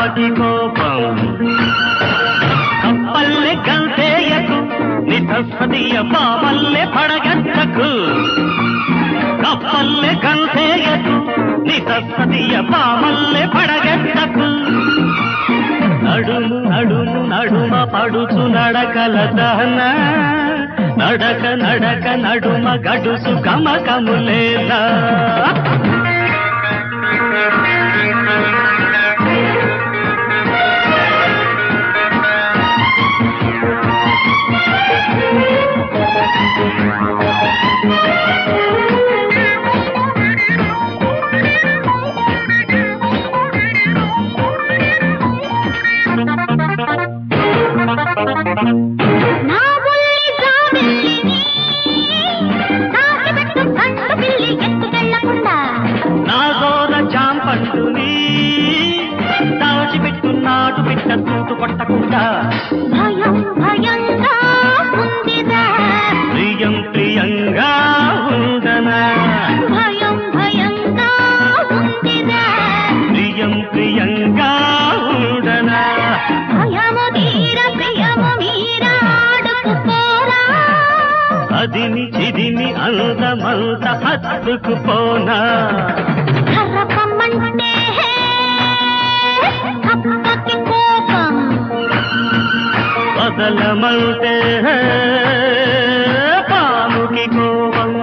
కప్పకి కోపం కప్పల్లె గంతేయకు నితస్సదియ పామల్లె పడగట్టకు కప్పల్లె గంతేయకు నితస్సదియ పామల్లె పడగట్టకు నడుము నడుము నడుమ పడుచు నడకల దహన నడక నడక నడుమ గడుసు గమకములేలా నా బుల్లి జాబిల్లిని తాకిబెట్టు కంట పిల్లి ఎత్తుకెళ్ళకుండా నా గోర చాంపంటుని దాచిపెట్టు నాటు బిడ్డ తూటు కొట్టకుండా భయం భయంగా ఉందిరా ప్రియం ప్రియంగా ఉండనా భయం భయంగా ఉందిరా ప్రియం ప్రియంగా ఉండనా భయము తీర ప్రియము మీర ఆడుకుపోరా అదిని చిదిమి అందమంత హత్తుకుపోనా కర్రపమ్మంటే కప్పకి కోపం వదలమంటే పాముకి కోపం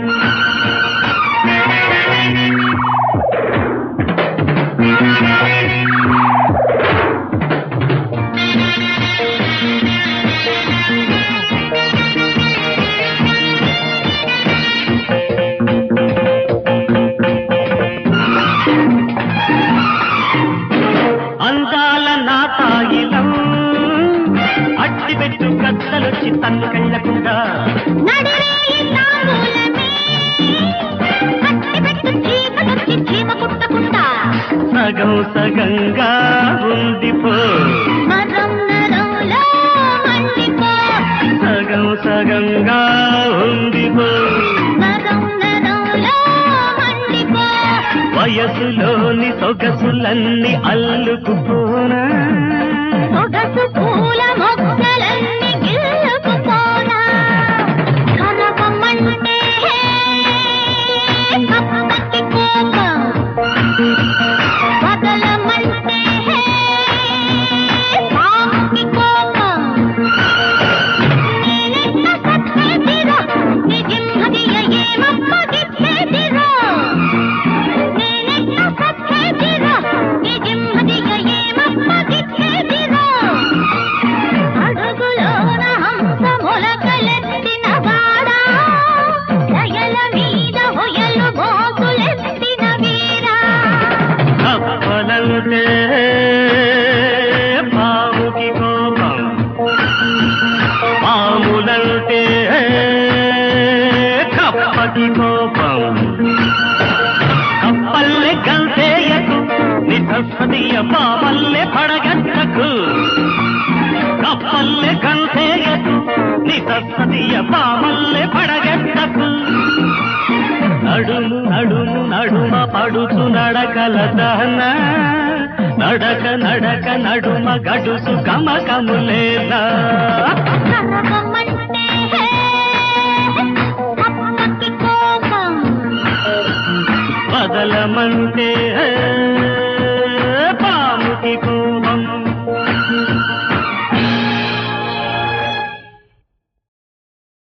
అందాల నా తాయిలం అట్టిపెట్టు కత్తలొచ్చి తన్నుకెళ్ళకుండా నడిరేయి తాంబూలమే కట్టిపెట్టు చీకటొచ్చి చీమ కుట్టకుండా సగం సగంగా ఉండిపో నరం నరంలో మండిపో సగం సగంగా ఉండిపో నరం నరంలో మండిపో వయసులోని సొగసులన్నీ అల్లుకుపోనా సొగసు పూల మొక్కలన్నీ గిల్లుకుపోనా కనకమంటే కప్పకి కోపం వదలమంటే పాముకి కోపం నేనెట్ట సత్యేదిరా నిజింహదియ ఏమప్పగిచ్చేదిరా నేనెట్ట సత్యేదిరా నిజింహదియ ఏమప్పగిచ్చేదిరా అడుగులోన హంస మొలకలెత్తిన వాడా దయల మీద హొయలు మోకులెత్తిన వీరా కప్పలంటే పాముకి కోపం పాములంటే కప్పకి కోపం కప్పల్లె గంతేయకు నిధస్సదియ పామల్లె పడగట్టకు కప్పల్లె గంతేయకు నిధస్సదియ పామల్లె పడగట్టకు నడుము నడుము నడుమ పడుచు నడకల దహన నడక నడక నడుమ గడుసు గమకములేలా కరకమంటే కప్పకి కోపం బదలమంటే పాముకి కో